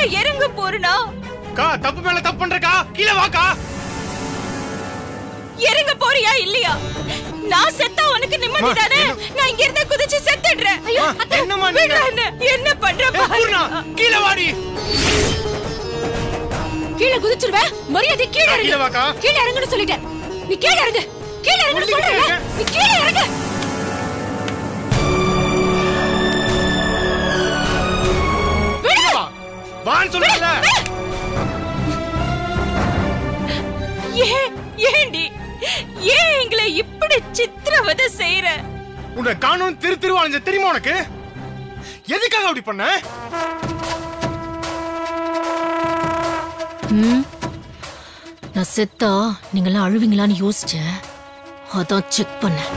கீழே இறங்க போறனா கா தப்பு மேல தப்பு பண்றக்கா கீழே வாக்கா இறங்க போறியா இல்லையா நான் செத்தா உனக்கு நிம்மதி அம்மா, தானே என்ன- நான் இங்க இருந்து குதிச்சு செத்துடுறேன் ஐயோ அம்மா, அத்தை, என்னம்மா நீங்க? விடுடா என்ன. என்ன பண்ற ஏய், பூர்ணா பாரு கீழே வாடி கீழே குதிச்சிருவேன் மரியாதை கீழே கீழே இறங்கு வாக்கா கீழே இறங்குன்னு சொல்லிட்டேன் நீ கீழே இறங்கு கீழே இறங்குன்னு சொல்லிக்கிட்டே சொல்றேன் இருக்கேன். நீ கீழே இறங்கு கீழே வா வான்னு சொல்றல ஏன் ஏண்டி ஏன் எங்களை இப்படி சித்திரவதை செய்யற உன்னை காணும் திரு திரு அலைஞ்ச தெரியுமா உனக்கு எதுக்காக அப்படி பண்ண ம். நான் செத்தா நீங்களாம் அழுவீங்களான்னு யோசிச்சேன் அதான் செக் பண்ணேன்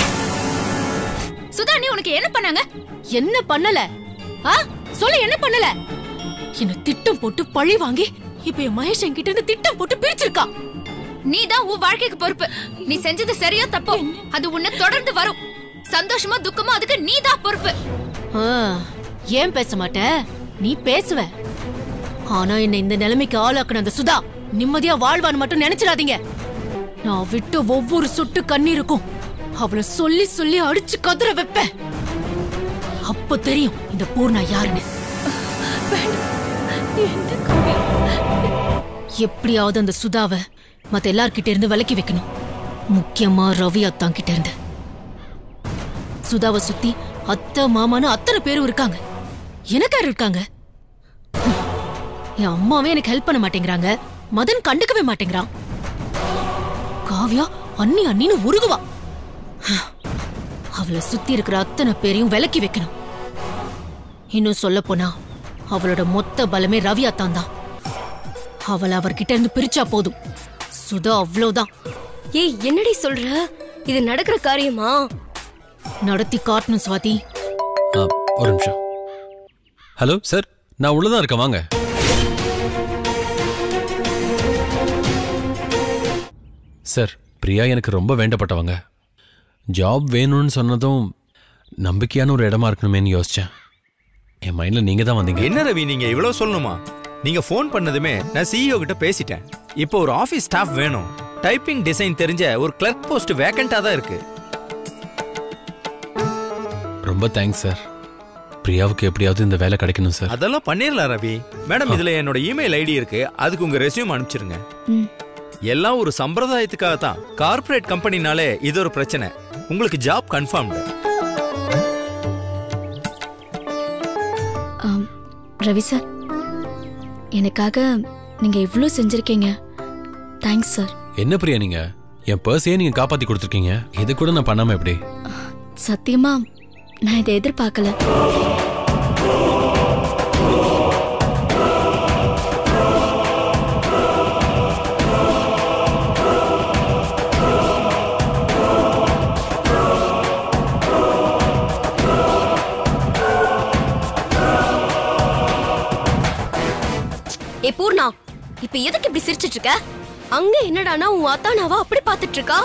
சுதா நீ உனக்கு என்ன பண்ணாங்க என்ன பண்ணல ஆ சொல்லு என்ன பண்ணல என்ன திட்டம் போட்டு பழி வாங்கி இப்ப என் மகேஷ் என்கிட்ட இருந்து திட்டம் போட்டு பிரிச்சிருக்கா நீ தான் உன் வாழ்க்கைக்கு பொறுப்பு நீ செஞ்சது சரியா தப்போ அது உன்னை தொடர்ந்து வரும் சந்தோஷமா துக்கமா அதுக்கு நீ தான் பொறுப்பு ஆ, ஏன் பேச மாட்ட நீ பேசுவ ஆனா என்ன இந்த நிலைமைக்கு ஆளாக்குன அந்த சுதா நிம்மதியா வாழ்வான்னு மட்டும் நினைச்சிடாதீங்க நான் விட்டு ஒவ்வொரு சொட்டு கண்ணீருக்கும் அவளை சொல்லி சொல்லி அடிச்சு கதற வைப்பேன் அப்ப தெரியும் இந்த பூர்ணா யாருன்னு எப்படியாவது அந்த சுதாவை மத்த எல்லார்கிட்ட இருந்து விலக்கி வைக்கணும் முக்கியமா ரவி அத்தான் கிட்ட இருந்து சுதாவை சுத்தி அத்தை மாமான்னு அத்தனை பேரும் இருக்காங்க எனக்கு யார் இருக்காங்க ஹம். என் அம்மாவே எனக்கு ஹெல்ப் பண்ண மாட்டேங்கிறாங்க மதன் கண்டுக்கவே மாட்டேங்கிறான் காவ்யா அண்ணி அண்ணின்னு உருகுவா ஹம். அவளை சுத்தி இருக்கிற அத்தனை பேரையும் விலக்கி வைக்கணும் இன்னும் சொல்ல போனா அவளோட மொத்த பலமே ரவி அத்தான் தான் அவளை அவர்கிட்ட இருந்து பிரிச்சா போதும் சுதா அவ்வளவுதான் ஏய் என்னடி சொல்ற இது நடக்கிற காரியமா நடத்தி காட்டணும் சுவாதி ஆ, ஒரு நிமிஷம் ஹலோ சார் நான் உள்ளதான் இருக்கேன் வாங்க சார் பிரியா எனக்கு ரொம்ப வேண்டப்பட்டவங்க ஜாப் வேணும்னு சொன்னதும் நம்பிக்கையான ஒரு இடமா இருக்கணுமேன்னு யோசிச்சேன் என் மைண்ட்ல நீங்க தான் வந்தீங்க என்ன ரவி நீங்க இவ்வளவு சொல்லணுமா நீங்க ஃபோன் பண்ணதுமே நான் சிஇஓ கிட்ட பேசிட்டேன் இப்போ ஒரு ஆபீஸ் ஸ்டாஃப் வேணும் டைப்பிங் டிசைன் தெரிஞ்ச ஒரு கிளர்க் போஸ்ட் வேக்கண்டா தான் இருக்கு ரொம்ப தேங்க்ஸ் சார் பிரியாவுக்கு எப்படியாவது இந்த வேலை கிடைக்கணும் சார் அதெல்லாம் பண்ணிரலாம் ரவி மேடம் இதுல என்னோட இமெயில் ஐடி இருக்கு அதுக்கு உங்க ரெஸ்யூம் அனுப்பிச்சிருங்க எல்லாம் ஒரு சம்பிரதாயத்துக்காக தான் கார்ப்பரேட் கம்பெனினாலே இது ஒரு பிரச்சனை உங்களுக்கு ஜாப் கன்ஃபார்ம்டு ஆம், ரவி சார் எனக்காக நீங்க இவ்ளோ செஞ்சிருக்கீங்க தேங்க்ஸ் சார் என்ன பிரியா நீங்க என் பர்ஸையே நீங்க காப்பாத்தி கொடுத்துருக்கீங்க இது கூட நான் பண்ணாம எப்படி சத்தியமா நான் இதை எதிர்பார்க்கல ஏ பூர்ணா இப்ப எதுக்கு இப்படி சிரிச்சிட்டு இருக்க அங்க என்னடானா உன் அத்தானாவா அப்படி பாத்துட்டு இருக்கா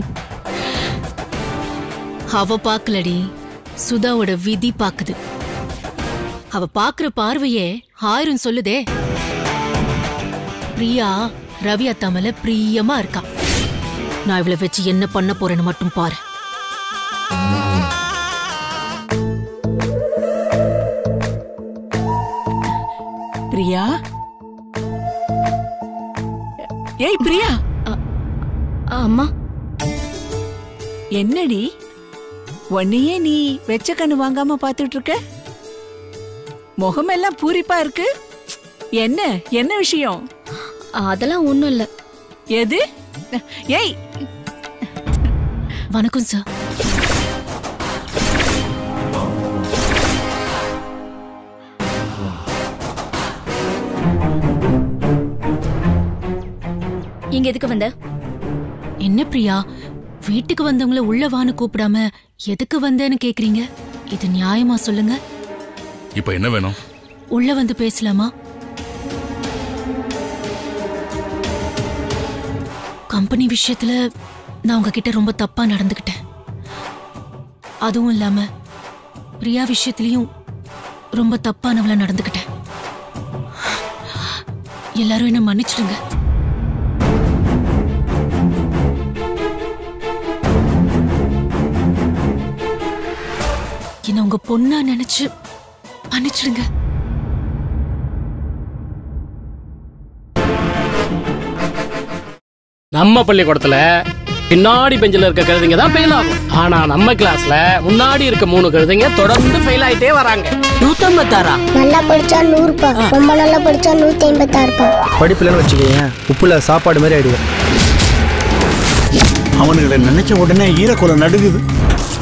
அவ பாக்கலடி சுதாவோட விதி பாக்குது அவ பாக்குற பார்வையே ஆயிரம் சொல்லுதே பிரியா ரவி அத்தா மேல பிரியமா இருக்கா நான் இவளை வச்சு என்ன பண்ண போறேன்னு மட்டும் பாரு பிரியா ஏய் பிரியா அம்மா என்னடி உன்னையே நீ வெச்ச கண்ணு வாங்காம பாத்துட்டு இருக்க முகமெல்லாம் பூரிப்பா இருக்கு என்ன என்ன விஷயம் அதெல்லாம் ஒண்ணும் இல்ல எது ஏய் வணக்கம் சார் இங்க எதுக்கு வந்த என்ன பிரியா வீட்டுக்கு வந்தவங்கள உள்ள வான்னு கூப்பிடாம எதுக்கு வந்தேன்னு கேக்குறீங்க இது நியாயமா சொல்லுங்க இப்போ என்ன வேணும் உள்ள வந்து பேசலாமா கம்பெனி விஷயத்துல நான் உங்ககிட்ட ரொம்ப தப்பா நடந்துக்கிட்டேன் அதுவும் இல்லாம பிரியா விஷயத்திலயும் ரொம்ப தப்பானவளா நடந்துக்கிட்டேன் எல்லாரும் என்ன மன்னிச்சிடுங்க என்ன உங்க பொண்ணா நினைச்சு மன்னிச்சிடுங்க நம்ம பள்ளிக்கூடத்துல பின்னாடி பெஞ்சில் இருக்க கழுதைங்க தான் ஃபெயில் ஆகும் ஆனா நம்ம கிளாஸ்ல முன்னாடி இருக்க மூணு கழுதைங்க தொடர்ந்து ஃபெயில் ஆயிட்டே வராங்க நூத்தம்பத்தாரா நல்லா படிச்சா நூறுப்பா ரொம்ப நல்லா படிச்சா நூத்தி ஐம்பத்தாறுப்பா படிப்புலன்னு வச்சுக்கோங்க உப்புல சாப்பாடு மாதிரி ஆயிடுவோம் அவனுங்களை நினைச்ச உடனே ஈரக்குலை நடுங்குது